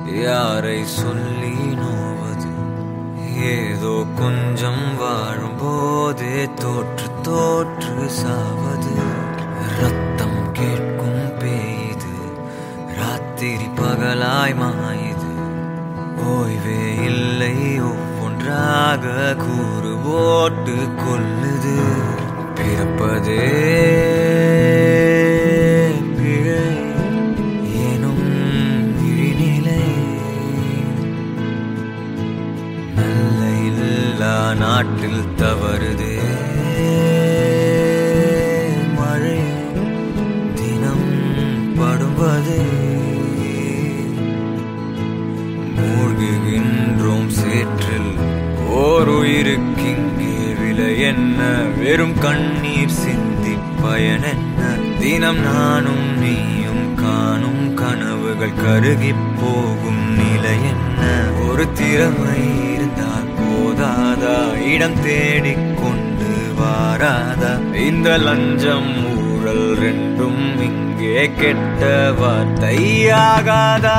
யாரை சொல்லி நோவது ஏதோ கொஞ்சம் வாழும் போதே தோற்று தோற்று சாவது ரத்தம் கேட்கும் பேயுது ராத்திரி பகலாய் மாயுது ஓய்வே இல்லை ஒவ்வொன்றாக கூறு போட்டு கொல்லுது பிறப்பதே பிழை எனும் இழிநிலை நல்ல இல்லா நாட்டில் தவறுதே மழை தினம் படுவதே மூழ்குகின்றோம் சேற்றில் ஓர் உயிருக்கிங்கே விலை என்ன வெறும் கண்ணீர் சிந்தி பயன் என்ன தினம் நானும் நீயும் காணும் கனவுகள் கருகிப் போகும் நிலை என்ன ஒரு திறமை இருந்தால் போதாதா இடம் தேடிக் கொண்டு வாராதா இந்த லஞ்சம் ஊழல் ரெண்டும் இங்கே கெட்ட வார்த்தையாகாதா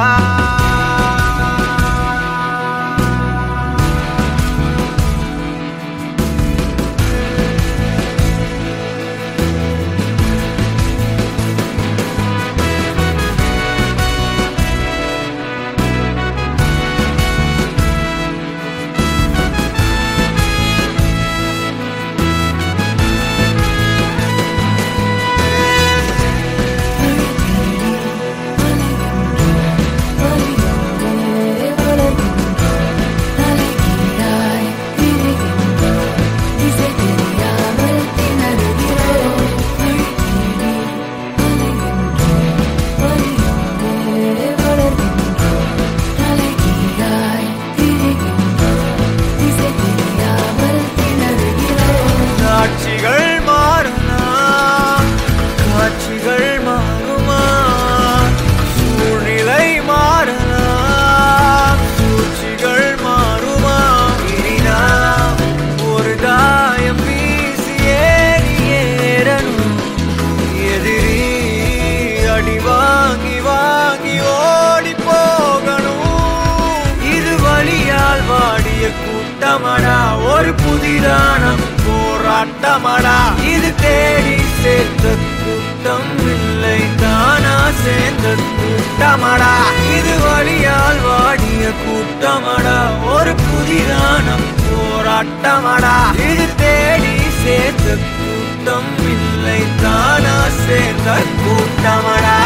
காட்சிகள் மாறலாம் காட்சிகள் மாறுமா சூழ்நிலை மாறலாம் சூழ்ச்சிகள் மாறுமா இனி நாம் ஒரு தாயம் வீசி ஏறி ஏறணும் எதிரி அடி வாங்கி வாங்கி ஓடி போகணும் இது வழியால் வாடிய கூட்டமடா ஒரு புதிதான போராட்டமடா இது தேடி சேர்த்த கூட்டம் இல்லை தானா சேர்ந்த கூட்டமடா இது வழியால் வாடிய கூட்டமடா ஒரு புதிதான போராட்டமடா இது தேடி சேர்த்த கூட்டம் இல்லை தானா சேர்ந்த கூட்டமடா